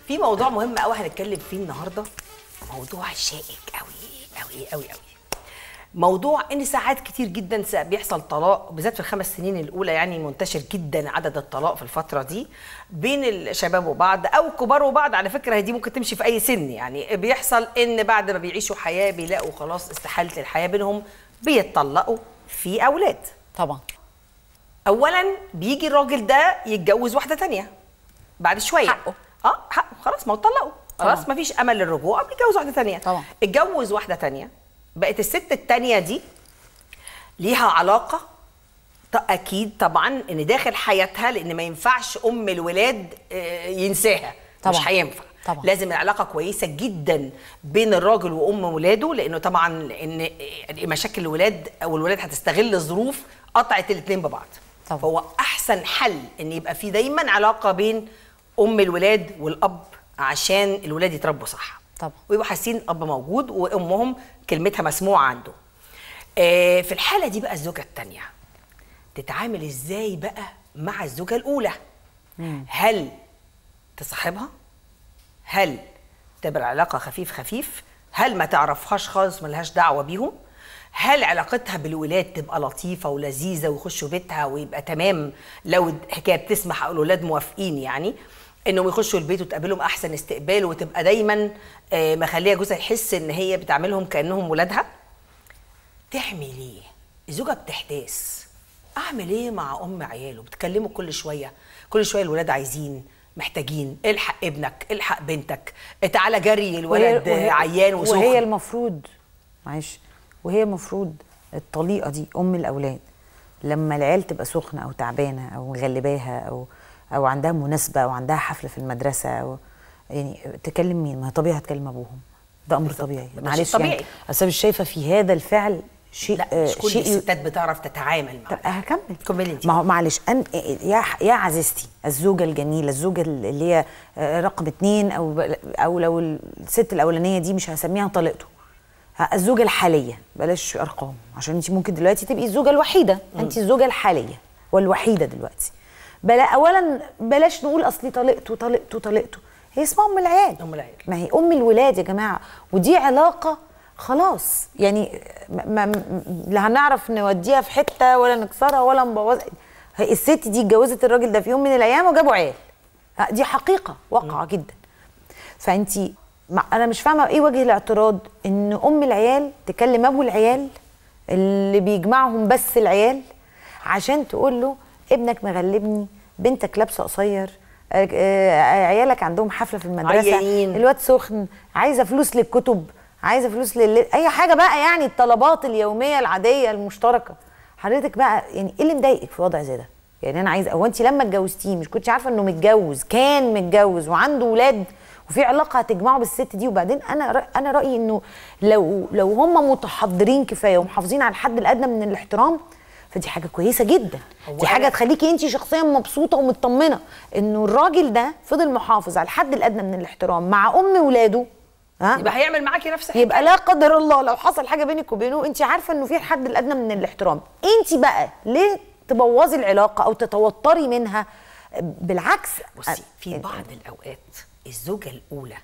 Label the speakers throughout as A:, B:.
A: في موضوع مهم قوي هنتكلم فيه النهارده موضوع شائك قوي قوي قوي قوي موضوع ان ساعات كتير جدا سا- بيحصل طلاق بالذات في الخمس سنين الاولى يعني منتشر جدا عدد الطلاق في الفتره دي بين الشباب وبعض او كبار وبعض على فكره هي دي ممكن تمشي في اي سن يعني بيحصل ان بعد ما بيعيشوا حياه بيلاقوا خلاص استحاله الحياه بينهم بيتطلقوا في اولاد
B: طبعا
A: اولا بيجي الراجل ده يتجوز واحده تانية بعد شويه
B: حقه.
A: اه حقه خلاص ما هو اتطلقوا خلاص
B: طبعاً.
A: مفيش امل للرجوع بيتجوز واحده تانية
B: طبعاً.
A: اتجوز واحده تانية بقت الست التانية دي ليها علاقه ط- اكيد طبعا ان داخل حياتها لان ما ينفعش ام الولاد آه، ينساها
B: طبعاً.
A: مش هينفع
B: طبعاً.
A: لازم العلاقه كويسه جدا بين الراجل وام ولاده لانه طبعا لان مشاكل الولاد او الولاد هتستغل الظروف قطعت الاثنين ببعض
B: طبعاً.
A: فهو احسن حل ان يبقى في دايما علاقه بين ام الولاد والاب عشان الولاد يتربوا صح
B: طبعاً.
A: ويبقوا حاسين الاب موجود وامهم كلمتها مسموعه عنده آه، في الحاله دي بقى الزوجه الثانيه تتعامل ازاي بقى مع الزوجه الاولى هل تصاحبها هل تبقى العلاقه خفيف خفيف هل ما تعرفهاش خالص ملهاش دعوه بيهم هل علاقتها بالولاد تبقى لطيفه ولذيذه ويخشوا بيتها ويبقى تمام لو الحكايه بتسمح او الاولاد موافقين يعني انهم يخشوا البيت وتقابلهم احسن استقبال وتبقى دايما آه، مخليه جوزها يحس ان هي بتعاملهم كانهم ولادها تعمل ايه الزوجه بتحتاس اعمل ايه مع ام عياله بتكلموا كل شويه كل شويه الولاد عايزين محتاجين الحق ابنك الحق بنتك تعالى جري الولد
B: وهي-
A: عيان وسخن
B: وهي المفروض معلش وهي المفروض الطليقه دي ام الاولاد لما العيال تبقى سخنه او تعبانه او مغلباها او او عندها مناسبه او عندها حفله في المدرسه او يعني تكلم مين؟ ما هي طبيعي هتكلم ابوهم ده امر طبيعي
A: ده
B: معلش
A: شيء
B: يعني
A: طبيعي.
B: اصل مش شايفه في هذا الفعل شيء
A: لا
B: آه،
A: مش كل
B: شيء ي-
A: الستات بتعرف تتعامل
B: طب
A: معاه
B: هكمل
A: كملي انت
B: ما هو معلش أن يا يا عزيزتي الزوجه الجميله الزوجه اللي هي آه، رقم اتنين او او لو الست الاولانيه دي مش هسميها طليقته ها، الزوجه الحاليه بلاش ارقام عشان انت ممكن دلوقتي تبقي الزوجه الوحيده انت الزوجه الحاليه والوحيده دلوقتي بلا اولا بلاش نقول اصلي طلقته طلقته طلقته هي اسمها ام العيال
A: أم العيال.
B: ما هي ام الولاد يا جماعه ودي علاقه خلاص يعني ما ما لا هنعرف نوديها في حته ولا نكسرها ولا نبوظ هي الست دي اتجوزت الراجل ده في يوم من الايام وجابوا عيال ها، دي حقيقه واقعه جدا فانت انا مش فاهمه ايه وجه الاعتراض ان ام العيال تكلم ابو العيال اللي بيجمعهم بس العيال عشان تقول له ابنك مغلبني بنتك لابسه قصير آه، آه، عيالك عندهم حفله في المدرسه
A: عيانين.
B: الواد سخن عايزه فلوس للكتب عايزه فلوس لل... اي حاجه بقى يعني الطلبات اليوميه العاديه المشتركه حضرتك بقى يعني ايه اللي مضايقك في وضع زي ده يعني انا عايزه هو انت لما اتجوزتيه مش كنتش عارفه انه متجوز كان متجوز وعنده ولاد وفي علاقه هتجمعه بالست دي وبعدين انا رأ... انا رايي انه لو لو هم متحضرين كفايه ومحافظين على الحد الادنى من الاحترام فدي حاجه كويسه جدا
A: هو
B: دي حاجه
A: أنا-
B: تخليكي انت شخصيا مبسوطه ومطمنه انه الراجل ده فضل محافظ على الحد الادنى من الاحترام مع ام ولاده ها
A: يبقى هيعمل معاكي نفس الحكايه
B: يبقى لا قدر الله لو حصل حاجه بينك وبينه انت عارفه انه في الحد الادنى من الاحترام انت بقى ليه تبوظي العلاقه او تتوتري منها بالعكس
A: بصي في بعض الاوقات الزوجه الاولى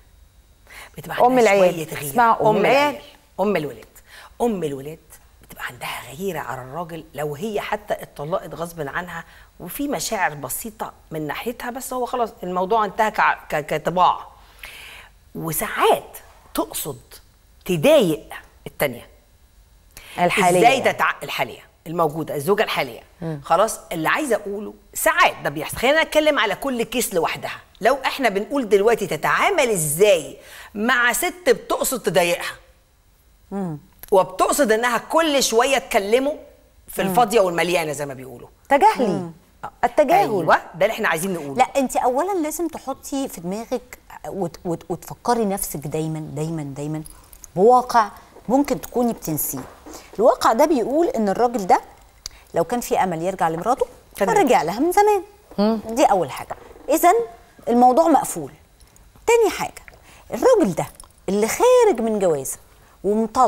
A: بتبقى
B: أم
A: عندها
B: العيال.
A: شويه غيره
B: اسمها أم العيال.
A: ام الولاد ام الولاد بتبقى عندها غيره على الراجل لو هي حتى اتطلقت غصب عنها وفي مشاعر بسيطه من ناحيتها بس هو خلاص الموضوع انتهى كع- ك- كطباع وساعات تقصد تضايق التانيه
B: الحاليه
A: ازاي تتع... الحاليه الموجوده الزوجه الحاليه خلاص اللي عايزه اقوله ساعات ده بيحصل خلينا نتكلم على كل كيس لوحدها لو احنا بنقول دلوقتي تتعامل ازاي مع ست بتقصد تضايقها وبتقصد انها كل شويه تكلمه في الفاضيه والمليانه زي ما بيقولوا
B: تجاهلي التجاهل
A: ايوه ده اللي احنا عايزين نقوله
C: لا انت اولا لازم تحطي في دماغك وت وت وتفكري نفسك دايما دايما دايما بواقع ممكن تكوني بتنسيه الواقع ده بيقول ان الراجل ده لو كان في امل يرجع لمراته
A: كان
C: كان رجع لها من زمان دي اول حاجه اذا الموضوع مقفول تاني حاجه الراجل ده اللي خارج من جوازه ومطلق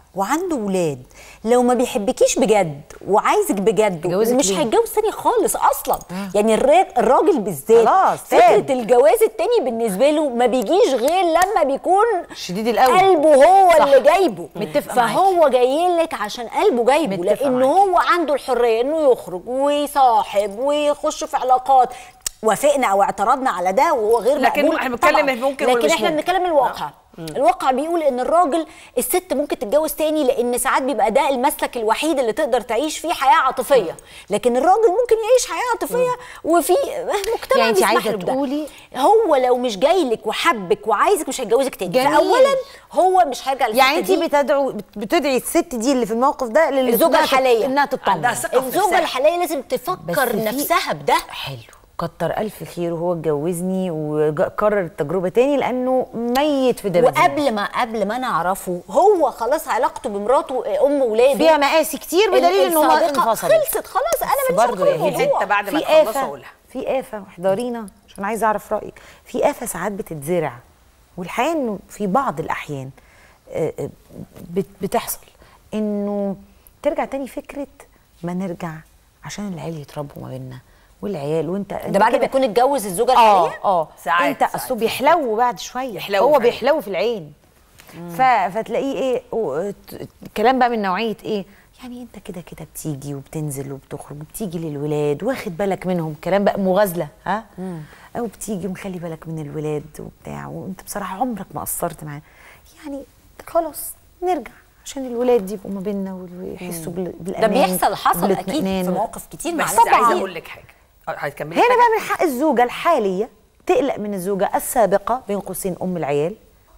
C: وعنده ولاد لو ما بيحبكيش بجد وعايزك بجد
B: يتجوزك
C: مش
B: ليه؟
C: هيتجوز تاني خالص اصلا يعني الرا- الراجل بالذات
B: خلاص،
C: فكره
B: تاب.
C: الجواز التاني بالنسبه له ما بيجيش غير لما بيكون
B: شديد القوي.
C: قلبه هو
B: صح.
C: اللي جايبه
B: متفقة
C: فهو جاي لك عشان قلبه جايبه
B: متفقة
C: لانه
B: معاكي.
C: هو عنده الحريه انه يخرج ويصاحب ويخش في علاقات وافقنا او اعترضنا على ده وهو غير
A: لكن
C: مقبول
A: احنا بنتكلم
C: طبعاً.
A: ممكن
C: لكن
A: ومش
C: احنا
A: ممكن.
C: بنتكلم الواقع الواقع بيقول ان الراجل الست ممكن تتجوز تاني لان ساعات بيبقى ده المسلك الوحيد اللي تقدر تعيش فيه حياه عاطفيه لكن الراجل ممكن يعيش حياه عاطفيه وفي مجتمع
B: يعني انت
C: بيسمح
B: عايزة
C: له بده.
B: تقولي-
C: هو لو مش جاي لك وحبك وعايزك مش هيتجوزك تاني
B: جميل.
C: فاولا هو مش هيرجع للست
B: يعني انت
C: دي.
B: بتدعو بت- بتدعي الست دي اللي في الموقف ده للي
C: الزوجة
B: إنها تت-
C: الحالية.
B: انها تطمن
A: عندها ثقة في
C: الزوجه
A: نفسها.
C: الحاليه لازم
B: بس
C: تفكر
B: في-
C: نفسها بده
B: حلو كتر الف خير وهو اتجوزني وكرر التجربه تاني لانه ميت في دباديب
C: وقبل ما قبل ما نعرفه هو خلاص علاقته بمراته ام ولاده
B: فيها مقاسي كتير بدليل ان هما
C: السابقة
B: انفصلوا
C: خلصت خلاص انا
B: بس
C: ماليش
B: برضه
C: علاقه
B: يا
A: في
C: بالموضوع
A: حته بعد ما
B: في
A: تخلصوا
B: آفة
A: اقولها
B: في آفة احضرينا عشان عايزة أعرف رأيك في آفة ساعات بتتزرع والحقيقة إنه في بعض الأحيان آه، آه، بت- بتحصل إنه ترجع تاني فكرة ما نرجع عشان العيال يتربوا ما بيننا والعيال وانت
C: ده بعد ما يكون اتجوز الزوجه
B: اه
C: الحاليه
B: اه
A: ساعات-
B: انت
A: ساعات.
B: اصله بيحلو بعد شويه
A: يحلو
B: هو
A: فعلا.
B: بيحلو في العين ف... فتلاقيه ايه و- ت- كلام بقى من نوعيه ايه يعني انت كده كده بتيجي وبتنزل وبتخرج وبتيجي للولاد واخد بالك منهم كلام بقى مغازله ها او بتيجي ومخلي بالك من الولاد وبتاع وانت بصراحه عمرك ما قصرت معاه يعني خلاص نرجع عشان الولاد يبقوا ما بيننا ويحسوا بال-
C: ده
B: بالامان
C: بيحصل حصل اكيد
B: وبالاطمئنان.
C: في مواقف كتير مع
A: بس
C: ناس
A: عايزه
C: كتير.
A: اقول لك حاجه أه، هتكملي
B: هنا
A: حاجة؟
B: بقى من حق الزوجة الحالية تقلق من الزوجة السابقة بين قوسين أم العيال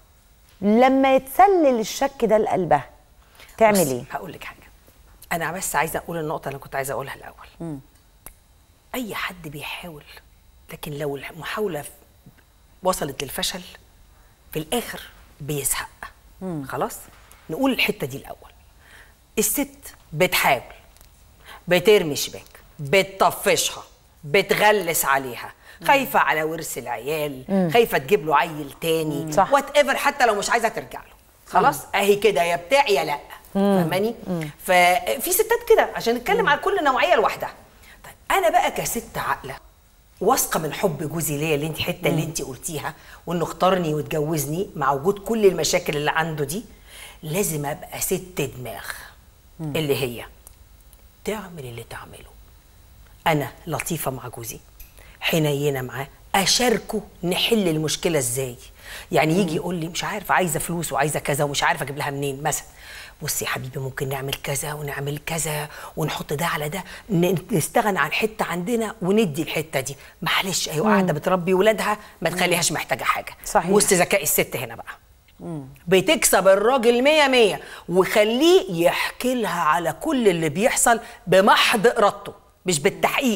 B: لما يتسلل الشك ده لقلبها تعمل
A: بصي،
B: ايه؟
A: هقول لك حاجه انا بس عايزه اقول النقطه اللي كنت عايزه اقولها الاول اي حد بيحاول لكن لو المحاوله ف- وصلت للفشل في الاخر بيزهق خلاص نقول الحته دي الاول الست بتحاول بترمي شباك بتطفشها بتغلس عليها خايفه على ورث العيال خايفه تجيب له عيل تاني
B: صح.
A: وات ايفر حتى لو مش عايزه ترجع له خلاص اهي كده يا بتاع يا لا فاهماني ففي ستات كده عشان نتكلم على كل نوعيه لوحدها طيب انا بقى كست عاقله واثقه من حب جوزي ليا اللي انت حته اللي انت قلتيها وانه اختارني واتجوزني مع وجود كل المشاكل اللي عنده دي لازم ابقى ست دماغ اللي هي تعمل اللي تعمله انا لطيفه مع جوزي حنينه معاه اشاركه نحل المشكله ازاي يعني يجي يقول لي مش عارف عايزه فلوس وعايزه كذا ومش عارف اجيب لها منين مثلا بصي يا حبيبي ممكن نعمل كذا ونعمل كذا ونحط ده على ده ن- نستغنى عن حته عندنا وندي الحته دي معلش ايوه قاعده بتربي ولادها ما تخليهاش محتاجه حاجه
B: صحيح.
A: وسط ذكاء الست هنا بقى بتكسب الراجل مية مية وخليه يحكي لها على كل اللي بيحصل بمحض ارادته مش بالتحقيق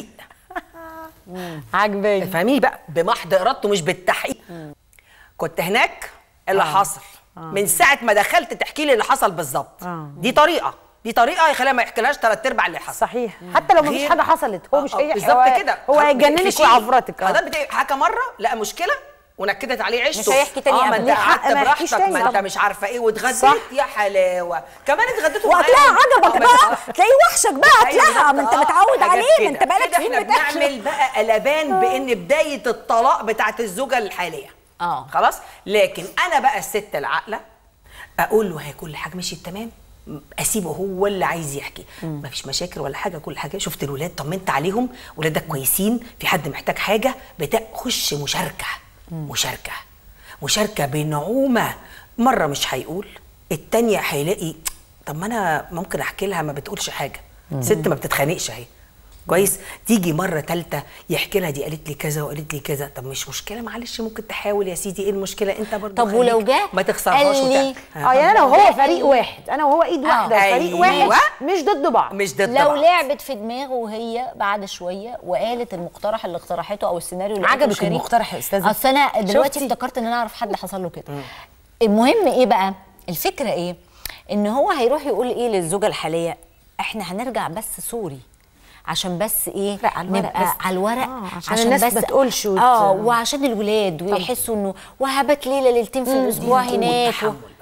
B: عجباني
A: فاهميني بقى بمحض ارادته مش بالتحقيق كنت هناك اللي حصل من ساعه ما دخلت تحكي لي اللي حصل بالظبط
B: آه.
A: دي طريقه دي طريقه يخليها ما يحكيلهاش ثلاث ارباع اللي حصل
B: صحيح حتى لو مفيش
A: غير-
B: حاجة حصلت هو
A: آه،
B: مش
A: آه،
B: هي
A: بالظبط كده
B: هو
A: خلاص
B: هيجننك
A: بتقفشيه.
B: ويعفرتك آه.
A: حضرتك بت- حكى مره لقى مشكله ونكدت عليه عيشته
C: مش هيحكي تاني
A: اه ما
C: أبداً.
A: انت
B: ليه حق
A: قعدت
B: ما يحكيش
A: براحتك
B: تاني
A: ما انت
B: طبعاً.
A: مش عارفه ايه واتغديت
B: صح.
A: يا حلاوه كمان اتغديتوا
C: وهتلاقي
A: معايا.
C: عجبك
A: آه،
C: بقى
A: بس-
C: تلاقي وحشك بقى
A: أيوة
C: هتلاقيها ما انت
A: بالظبط. آه،
C: متعود
A: حاجات
C: عليه ما
A: كده.
C: انت بقالك
A: كده
C: سنين
A: احنا
C: بتحلم
A: بنعمل بقى قلبان بان بدايه الطلاق بتاعت الزوجه الحاليه
C: آه.
A: خلاص لكن انا بقى الست العاقله اقول له هي كل حاجه مشيت تمام اسيبه هو اللي عايز يحكي مفيش مشاكل ولا حاجه كل حاجه شفت الولاد طمنت عليهم ولادك كويسين في حد محتاج حاجه بتاع خش مشاركه مشاركه مشاركه بنعومه مره مش هيقول التانية هيلاقي طب ما انا ممكن احكي لها ما بتقولش حاجه ست ما بتتخانقش اهي كويس تيجي مره ثالثه يحكي لها دي قالت لي كذا وقالت لي كذا طب مش مشكله معلش ممكن تحاول يا سيدي ايه المشكله انت برضه
C: طب ولو
A: خليك
C: جه
A: ما تخسرهاش
C: قال لي-
A: وبتاع.
B: اه يعني انا
C: طب
B: وهو
C: ده
B: فريق
C: إيه؟
B: واحد انا وهو ايد واحده فريق
A: أيوة.
B: واحد مش ضد بعض
A: مش ضد
C: لو
A: بعض.
C: لعبت في دماغه وهي بعد شويه وقالت المقترح اللي اقترحته او السيناريو اللي
B: عجبك
C: قالته شيرين.
B: المقترح يا أستاذة؟
C: اصل انا دلوقتي
B: شفتي؟
C: افتكرت ان انا اعرف حد حصل له كده المهم ايه بقى الفكره ايه ان هو هيروح يقول ايه للزوجه الحاليه احنا هنرجع بس سوري عشان بس ايه
B: لا، على الورق
C: نبقى
B: بس.
C: على الورق
B: آه، عشان الناس ما تقولش وت-
C: اه وعشان الولاد ويحسوا انه وهبات ليله ليلتين في الاسبوع
A: قوة
C: هناك و...
A: تحمل بقى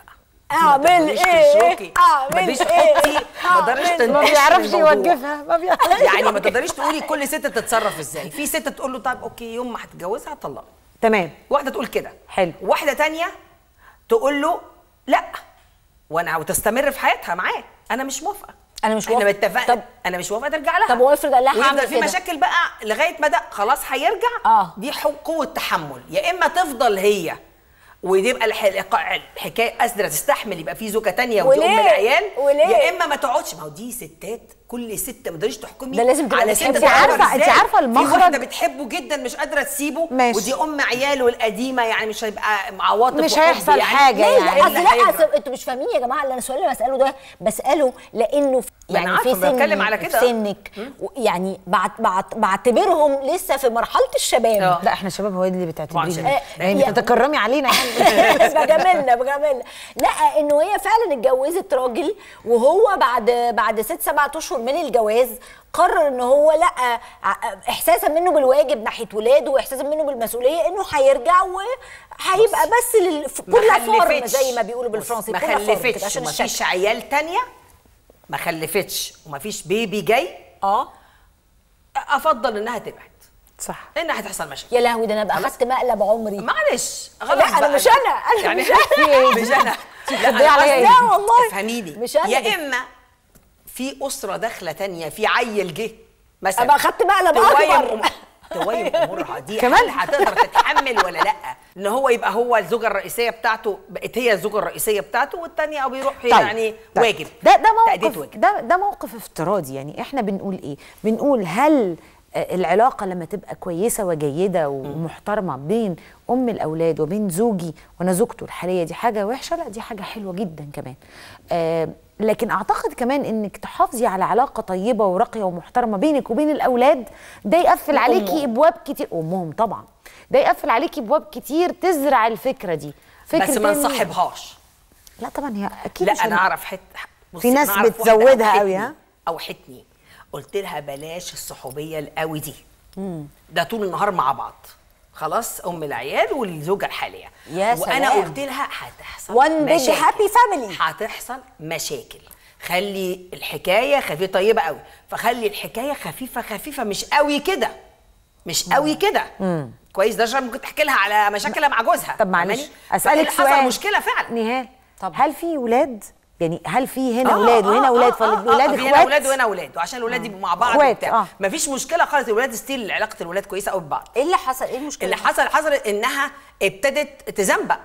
C: اعمل
A: تقدريش
C: ايه
A: تشركي. ما
C: اعمل
A: تقدريش
C: ايه
A: تحطي ما تقدريش
C: أعمل-
B: ما
A: تنتقشي
B: بيعرفش
A: الموضوع.
B: يوجفها ما بيعرفش
A: يعني ما تقدريش تقولي كل ست تتصرف ازاي في ست تقول له طيب اوكي يوم ما هتتجوزها هطلقها
B: تمام
A: واحده تقول كده
B: حلو.
A: واحده تانية تقول له لا وانا وتستمر في حياتها معاه انا مش موافقه
C: أنا مش
A: احنا
C: موافقة.
A: متفقين
C: طب-
A: انا مش موافقه ترجع لها
C: طب وافرض قال لها
A: ويفضل
C: هعمل
A: في
C: كده.
A: مشاكل بقى لغايه ما ده خلاص هيرجع
C: آه.
A: دي حو- قوه تحمل يا اما تفضل هي ويبقى الح- الح- الحكايه قادره تستحمل يبقى في زوجه تانية ودي ام
C: وليه؟
A: العيال
C: وليه؟
A: يا اما ما تقعدش ما هو دي ستات كل ست ما تقدريش تحكمي
C: ده لازم تبقى
A: على ست
C: بتحب-
B: أنت عارفة-
A: تقرر
B: أنت
A: إزاي.
B: عارفة
A: في
B: المخرج؟
A: واحده بتحبه جدا مش قادره تسيبه
B: ماشي.
A: ودي ام عياله القديمه يعني مش هيبقى عواطف
B: مش
A: وحب
B: هيحصل
A: يعني.
B: حاجة
C: ليه
B: يعني.
C: لا
A: إيه
C: اصل
A: اللي
C: لا
A: هيجرى؟
C: أصل انتوا مش فاهمين يا جماعه اللي انا السؤال اللي بساله ده بساله لانه في
A: ما أنا
C: يعني في
A: عارفة، بتكلم
C: سني
A: على كده.
C: في سنك و- يعني بعت بعت بعتبرهم لسه في مرحله الشباب
A: آه.
B: لا احنا شباب هو دي اللي
A: طبعاً
B: بتعتبرينا
A: شباب.
B: يعني
C: يعني-
B: بتتكرمي علينا يعني
C: بجاملنا بجاملنا لا انه هي فعلا اتجوزت راجل وهو بعد بعد ست سبعة اشهر من الجواز قرر ان هو لا ع- احساسا منه بالواجب ناحيه ولاده واحساسا منه بالمسؤوليه انه هيرجع وهيبقى بس لل...
A: ما
C: كل فورم
A: خلفتش.
C: زي ما بيقولوا
A: بص،
C: بالفرنسي
A: ما
C: كل فورم كده
A: خلفتش
C: عشان
A: وما
C: الشكل
A: فيش عيال تانية ما خلفتش وما فيش بيبي جاي
C: اه
A: افضل انها تبعد
B: صح
A: لانها هتحصل مشاكل
C: يا لهوي ده انا بقى اخدت مقلب عمري
A: معلش
C: لا،
A: خلاص
C: أنا
A: بقى.
C: مش أنا، أنا
A: يعني
C: مش أنا.
A: مش انا لا
B: بتضيع عليا إيه؟
C: لا والله.
A: افهميني
C: مش أنا.
A: يا اما في اسره داخله تانية في عيل جه مثلا
C: أبقى أخدت مقلب
A: تويم
C: أكبر.
A: أم- تويم امورها دي
B: كمان؟
A: كمان هتقدر تتحمل ولا لا ان هو يبقى هو الزوجه الرئيسيه بتاعته بقت هي الزوجه الرئيسيه بتاعته والتانية او بيروح يعني
B: طيب.
A: واجب
B: ده ده
A: تأدية
B: موقف
A: واجب.
B: ده ده موقف افتراضي يعني احنا بنقول ايه بنقول هل آه، العلاقة لما تبقى كويسة وجيدة ومحترمة بين أم الأولاد وبين زوجي وأنا زوجته الحالية دي حاجة وحشة لا دي حاجة حلوة جدا كمان آه لكن أعتقد كمان إنك تحافظي على علاقة طيبة وراقية ومحترمة بينك وبين الأولاد ده يقفل عليكي أبواب كتير أمهم طبعا ده يقفل عليكي أبواب كتير تزرع الفكرة دي فكرة
A: بس ما
B: إن-
A: نصاحبهاش
B: لا طبعا هي أكيد
A: لا
B: مش
A: انا
B: هن-
A: اعرف حت
B: في
A: بصي،
B: ناس
A: أنا أعرف واحدة
B: بتزودها
A: أوحتني-
B: قوي، ها؟
A: اوحتني قلت لها بلاش الصحوبيه القوي دي ده طول النهار مع بعض خلاص ام العيال والزوجه الحاليه
C: يا
A: وانا
C: سلام.
A: قلت لها هتحصل
C: One big
A: مشاكل.
C: happy family.
A: هتحصل مشاكل خلي الحكايه خفيفه طيبه قوي فخلي الحكايه خفيفه خفيفه مش قوي كده مش قوي كده كويس ده عشان ممكن تحكي لها على مشاكلها مع جوزها
B: طب معلش
A: فاهماني؟
B: اسالك
A: فحصل
B: سؤال
A: مشكله فعلا
B: نهال
C: طب.
B: هل في ولاد يعني هل في هنا
A: آه،
B: اولاد وهنا
A: آه،
B: اولاد
A: آه، آه،
B: فالولاد
A: آه، في هنا
B: اخوات
A: اولاد وهنا اولاد وعشان الاولاد يبقوا مع بعض
B: إخوات،
A: وبتاع
B: آه.
A: مفيش مشكله خالص الولاد ستيل علاقه الولاد كويسه قوي ببعض
C: ايه اللي حصل ايه المشكله
A: اللي حصل حصل انها ابتدت تزنبق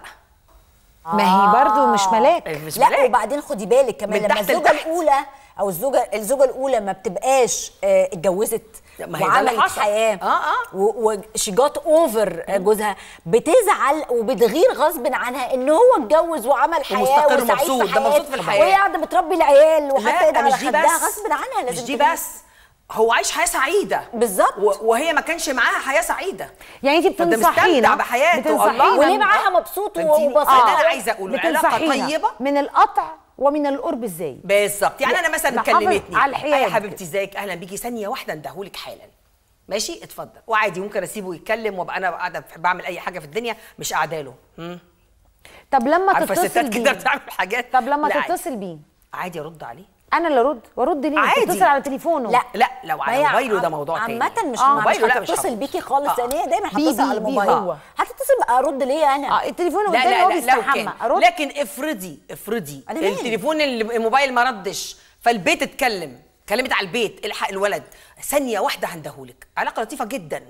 B: ما هي برضو مش ملاك
A: مش
C: لا
A: ملاك.
C: وبعدين خدي بالك كمان
A: من
C: لما
A: تحت
C: الزوجه
A: لتحت.
C: الاولى او الزوجه الزوجه الاولى ما بتبقاش آه، اتجوزت
A: ما هي ده اللي
C: وعملت
A: حصل.
C: حياه
A: آه، آه.
C: وشي جات اوفر جوزها بتزعل وبتغير غصب عنها ان هو اتجوز وعمل حياه
A: ومستقر
C: وسعيد
A: ومبسوط،
C: في
A: ده مبسوط
C: حياته
A: في الحياة.
C: وهي قاعده بتربي العيال وحتى ايدها
A: لا
C: على
A: مش دي
C: خدها
A: بس
C: غصب عنها لازم
A: مش دي
C: تجيب.
A: بس هو عايش حياه سعيده
C: بالظبط.
A: و- وهي ما كانش معاها حياه سعيده
B: يعني انت
A: فده
B: بتنصحينا
A: مستمتع بحياته،
B: بتنصحينا
A: الله.
C: وليه معاها مبسوط
A: فهمتيني؟
C: وبسيط
A: ده اللي انا عايزه اقوله علاقه
B: بتنصحينا
A: طيبه
B: من القطع ومن القرب ازاي
A: بالظبط يعني انا مثلا
B: نحافظ
A: كلمتني
B: على الحياد
A: يا حبيبتي ازيك اهلا بيكي ثانيه واحده اندهولك حالا ماشي اتفضل وعادي ممكن اسيبه يتكلم وابقى انا قاعده بعمل اي حاجه في الدنيا مش قاعده له مم.
B: طب لما
A: عارفه
B: تتصل
A: الستات كده
B: بيه
A: بتعمل حاجات
B: طب لما
A: لا، عادي.
B: تتصل بيه
A: عادي ارد عليه
B: انا اللي ارد وارد ليه
A: عادي.
B: تتصل على تليفونه
C: لا
A: لا لو
C: ما
A: على
C: هي
A: موبايله ده
C: عم-
A: موضوع تاني
C: عامة مش
A: آه،
C: مش
A: موبايله لا مش
C: هتتصل
A: هرد.
C: بيكي خالص
A: آه.
C: لان هي دايما
B: بي-
C: هتتصل على
B: بي- بي-
C: موبايله
B: هو.
C: هتتصل بقى ارد ليه انا
B: اه التليفون
A: لا
B: قدامي
A: لا
B: هو
A: لا لو
B: بيستحمى
A: كان
B: ارد
A: لكن افرضي افرضي
C: أنا مالي؟
A: التليفون اللي الموبايل ما ردش فالبيت اتكلم كلمت على البيت الحق الولد ثانيه واحده هندهولك علاقه لطيفه جدا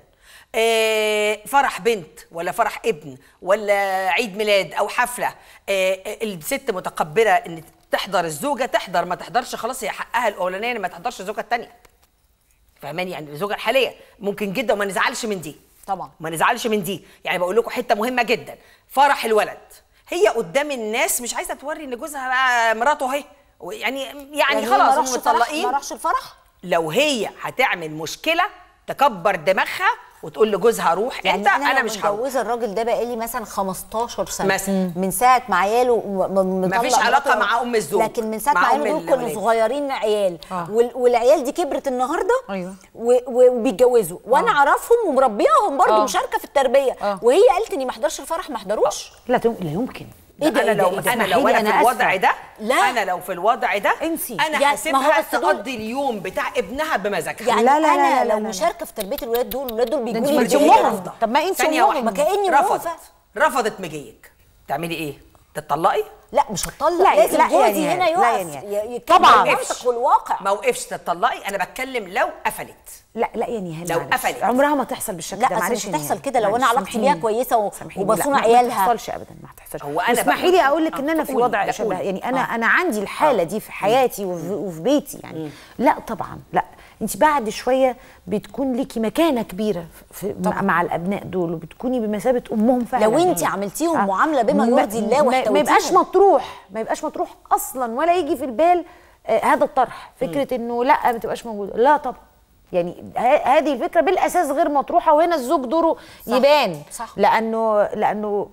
A: آه، فرح بنت ولا فرح ابن ولا عيد ميلاد او حفله آه، آه، الست متقبله ان تحضر الزوجه تحضر ما تحضرش خلاص هي حقها الاولانيه إن ما تحضرش الزوجه الثانيه فاهماني يعني الزوجه الحاليه ممكن جدا وما نزعلش من دي
C: طبعا.
A: ما نزعلش من دي يعني بقول لكم حته مهمه جدا فرح الولد هي قدام الناس مش عايزه توري ان جوزها بقى مراته اهي يعني يعني,
C: يعني
A: خلاص
C: ما
A: هم
C: راحش فرح
A: مطلقين
C: ما راحش الفرح
A: لو هي هتعمل مشكله تكبر دماغها وتقول لجوزها روح
C: يعني
A: انت
C: انا,
A: انا, مش هروح
C: متجوزه الراجل ده بقالي مثلا 15 سنه
A: مثلا.
C: من ساعه ما عياله م- م- مطلق
A: مفيش علاقة
C: مراته.
A: مع أم الزوج.
C: لكن من ساعه
A: مع
C: ما
A: أم
C: عياله دول كانوا
A: الأولاد.
C: صغيرين عيال
B: آه.
C: وال- والعيال دي كبرت النهارده
B: أيوة.
C: و- و- وبيتجوزوا وانا اعرفهم ومربياهم برضو
B: آه.
C: مشاركه في التربيه
B: آه.
C: وهي قالت اني ما احضرش الفرح ما احضروش
B: لا تم- لا يمكن
C: إيه ده،
A: انا
C: إيه ده،
A: لو
C: إيه ده؟
A: انا
B: اسمحي
A: لو
B: لي،
A: انا
B: أنا
A: في الوضع
B: آسفة.
A: ده
C: لا.
A: انا لو في الوضع ده
B: انسي.
A: انا
C: يا- ما هو
A: هسيبها
C: أصل دول-
A: تقضي اليوم بتاع ابنها بمزاجها
C: يعني
B: لا، لا، لا،
C: انا
B: لا، لا،
C: لو
B: لا.
C: مشاركه في تربيه الولاد دول الولاد دول
B: انت
C: بيجوا لي
B: انت
C: البيت.
B: امهم طب ما انت
A: ثانية
B: امهم
A: واحدة
C: ما كأني
A: رفضت
C: موافقة.
A: رفضت مجيك تعملي ايه؟ تتطلقي؟
C: لا مش هتطلق
B: لا،
C: لازم
B: لا،
C: جوزي
B: يعني-
C: هنا
B: لا،
C: يقف
B: يعني-
C: ي- يتكلم
B: طبعاً.
C: بالمنطق والواقع
A: ما وقفش تتطلقي انا بتكلم لو قفلت
B: لا لا يا نهال
A: لو
B: معلش.
A: قفلت.
B: عمرها ما تحصل بالشكل
C: لا،
B: ده
C: أصل
B: معلش
C: مش
B: يا
C: هتحصل
B: نهال.
C: كده لو أنا
B: معلش،
C: علاقتي
B: سامحيني.
C: بيها كويسة و-
B: سامحيني.
C: وبصون
B: لا،
C: عيالها.
B: ما تحصلش ابدا ما تحصلش
A: هو أنا
B: اسمحي
A: بقول-
B: لي اقول لك ان
A: آه،
B: انا في
A: قولي.
B: وضع
A: لا،
B: شبه
A: قولي.
B: يعني انا انا عندي الحاله دي في حياتي وفي, وفي بيتي يعني لا طبعا لا انت بعد شويه بتكون ليكي مكانه كبيره في مع, مع الابناء دول وبتكوني بمثابه امهم فعلا
C: لو انت عملتيهم معاملة بما
B: ما-
C: يرضي الله
B: ما- ما
C: واحتويتيهم.
B: يبقاش مطروح ما يبقاش مطروح اصلا ولا يجي في البال آه، هذا الطرح فكره انه لا ما تبقاش موجوده لا طبعا يعني ه- هذه الفكره بالاساس غير مطروحه وهنا الزوج دوره
C: صح،
B: يبان
C: صح.
B: لانه لانه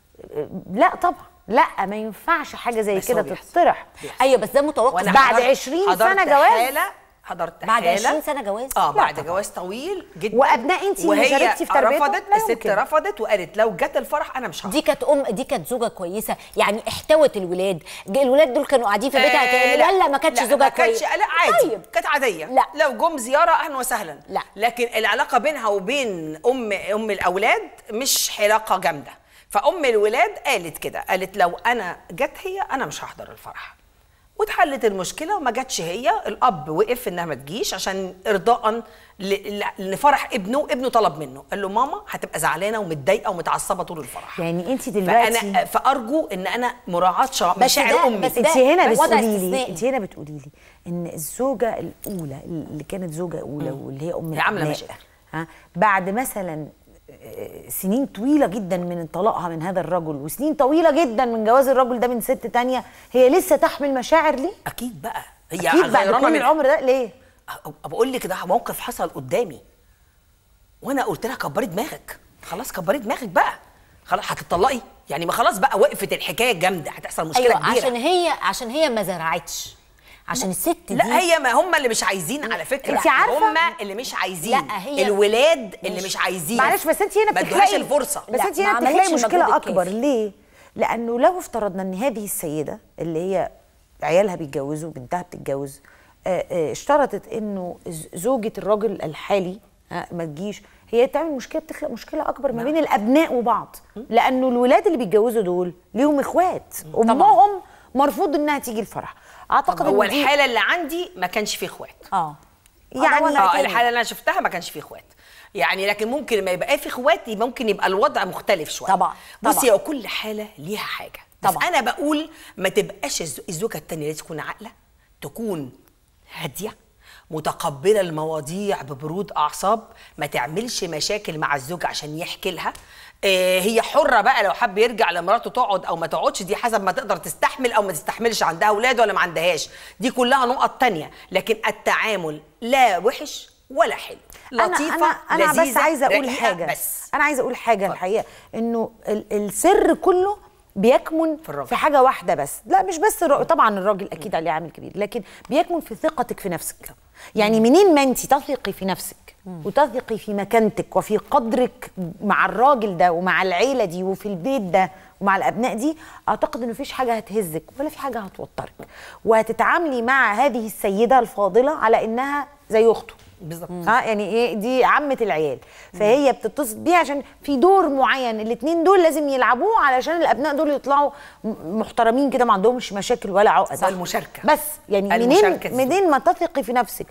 B: لا طبعا لا ما ينفعش حاجه زي
A: بس هو
B: كده
A: بيحصل.
B: تطرح
C: ايوه بس ده متوقف
A: وانا
B: بعد
A: حضرت-
B: 20
A: حضرت
B: سنة جواز؟
A: حالة حضرت
C: بعد
A: حالة
C: 20 سنة جواز؟
A: اه
B: لا
A: بعد
B: طبعا.
A: جواز طويل جدا
B: وأبناء انتي اللي
A: وهي
B: شاركتي في تربيتهم؟
A: رفضت
B: لا
A: الست
B: يمكن.
A: رفضت وقالت لو جت الفرح انا مش هحضر
C: دي كانت ام دي كانت زوجه كويسه يعني احتوت الولاد ج- الولاد دول كانوا قاعدين في بيتها
A: آه،
C: كان ولا ما كانتش
A: لا،
C: زوجه
A: ما كانتش
C: كويسه
A: لا عادي
C: طيب
A: كانت عاديه
C: لا.
A: لو جم زياره اهلا وسهلا
C: لا.
A: لكن العلاقه بينها وبين ام ام الاولاد مش علاقه جامده فام الولاد قالت كده قالت لو انا جت هي انا مش هحضر الفرح واتحلت المشكله وما جاتش هي الاب وقف انها ما تجيش عشان ارضاء ل- ل- لفرح ابنه ابنه طلب منه قال له ماما هتبقى زعلانه ومتضايقه ومتعصبه طول الفرح
B: يعني انت دلوقتي
A: فانا فارجو ان انا مراعاه شع-
C: بس
A: مشاعر
C: ده-
A: امي
C: بس ده
B: انت هنا
C: وضع
B: بتقولي لي
C: استثنائي.
B: انت هنا بتقولي لي ان الزوجه الاولى اللي كانت زوجه اولى واللي هي ام
A: هي عاملة
B: الأبناء،
A: مشاعر.
B: ها بعد مثلا آه، سنين طويله جدا من طلاقها من هذا الرجل وسنين طويله جدا من جواز الرجل ده من ست تانية هي لسه تحمل مشاعر ليه؟
A: اكيد بقى هي
B: اكيد بعد
A: غيرانة
B: كل
A: من-
B: العمر ده ليه؟
A: بقول لك ده موقف حصل قدامي وانا قلت لها كبري دماغك خلاص كبري دماغك بقى خلاص هتطلقي يعني ما خلاص بقى وقفت الحكايه جامده هتحصل مشكله
C: ايوه
A: كبيره
C: عشان هي عشان هي ما زرعتش عشان الست دي
A: لا هي ما هم اللي مش عايزين على فكره
B: انت عارفة؟
A: هم اللي مش عايزين
C: لا، هي-
A: الولاد اللي مش عايزين
B: معلش بس انت هنا
A: ما
B: بتخلقي
A: ادوهاش الفرصه
B: بس
C: لا،
B: انت
C: ما
B: هنا
C: عملتش
B: بتخلقي
C: المجهود
B: مشكله اكبر
C: الكافي.
B: ليه؟ لانه لو افترضنا ان هذه السيده اللي هي عيالها بيتجوزوا بنتها بتتجوز آه، آه، اشترطت انه ز- زوجة الراجل الحالي آه، ما تجيش هي تعمل مشكله بتخلق مشكله اكبر ما بين الابناء وبعض لانه الولاد اللي بيتجوزوا دول ليهم اخوات امهم مرفوض انها تيجي الفرح اعتقد
A: هو
B: إن دي-
A: الحاله اللي عندي ما كانش فيه اخوات
C: اه
B: يعني
C: ولا
A: اه
C: تاني.
A: الحاله اللي انا شفتها ما كانش فيه اخوات يعني لكن ممكن ما يبقى في اخوات ممكن يبقى الوضع مختلف شويه
C: طبعاً،
A: بصي
C: طبعاً.
A: هو كل حاله ليها حاجه بس
C: طبعاً.
A: انا بقول ما تبقاش الز- الزوجه الثانيه لازم تكون عاقله تكون هاديه متقبله المواضيع ببرود اعصاب ما تعملش مشاكل مع الزوج عشان يحكي لها آه، هي حره بقى لو حب يرجع لمراته تقعد او ما تقعدش دي حسب ما تقدر تستحمل او ما تستحملش عندها اولاد ولا ما عندهاش دي كلها نقط تانية لكن التعامل لا وحش ولا حلو لطيفه
B: انا انا, أنا بس
A: لذيذة،
B: عايزه اقول
A: رقيقة
B: حاجه
A: بس
B: انا عايزه اقول حاجه الحقيقه انه ال- السر كله بيكمن
A: في الراجل.
B: في حاجه واحده بس لا مش بس الراجل طبعا الراجل اكيد عليه عامل كبير لكن بيكمن في ثقتك في نفسك يعني منين ما انت تثقي في نفسك وتثقي في مكانتك وفي قدرك مع الراجل ده ومع العيله دي وفي البيت ده ومع الابناء دي اعتقد انه مفيش حاجه هتهزك ولا في حاجه هتوترك وهتتعاملي مع هذه السيده الفاضله على انها زي اخته
A: بالظبط
B: ها يعني ايه دي عمه العيال فهي بتتصل بيها عشان في دور معين الاثنين دول لازم يلعبوه علشان الابناء دول يطلعوا م- محترمين كده ما عندهمش مشاكل ولا عقد
A: صح. المشاركة.
B: بس يعني منين
A: المشاركة الزوج.
B: منين ما تثقي في نفسك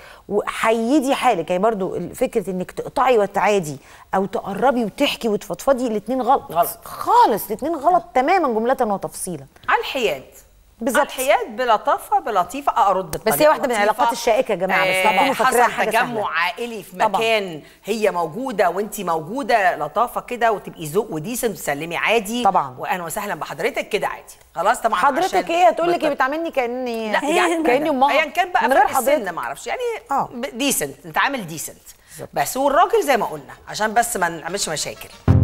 B: وحيدي حالك يعني برضو فكره انك تقطعي وتعادي او تقربي وتحكي وتفضفضي الاثنين غلط
A: غلط.
B: خالص الاثنين غلط تماما جمله وتفصيلا
A: على الحياد
B: بالظبط.
A: على الحياد بلطافه بلطيفه ارد
B: بس
A: بطريقة
B: هي واحدة من
A: لطيفة.
B: العلاقات الشائكة يا جماعة، بس
A: آه،
B: تكونوا فاكرينها
A: حصل
B: حاجة
A: تجمع
B: سهلة.
A: عائلي في
B: طبعاً.
A: مكان هي موجوده وانت موجوده لطافه كده وتبقي ذوق وديسنت وتسلمي عادي
B: طبعاً.
A: واهلا وسهلا بحضرتك كده عادي خلاص طبعا
B: حضرتك
A: عشان
B: ايه هتقول لك
A: بت-
B: ايه بتعاملني كاني
A: لا يعني
B: كاني امها
A: ايا كان بقى
B: من غير
A: فرق السن
B: حضرتك
A: ما اعرفش يعني
B: آه.
A: ديسنت نتعامل ديسنت بس والراجل زي ما قلنا عشان بس ما نعملش مشاكل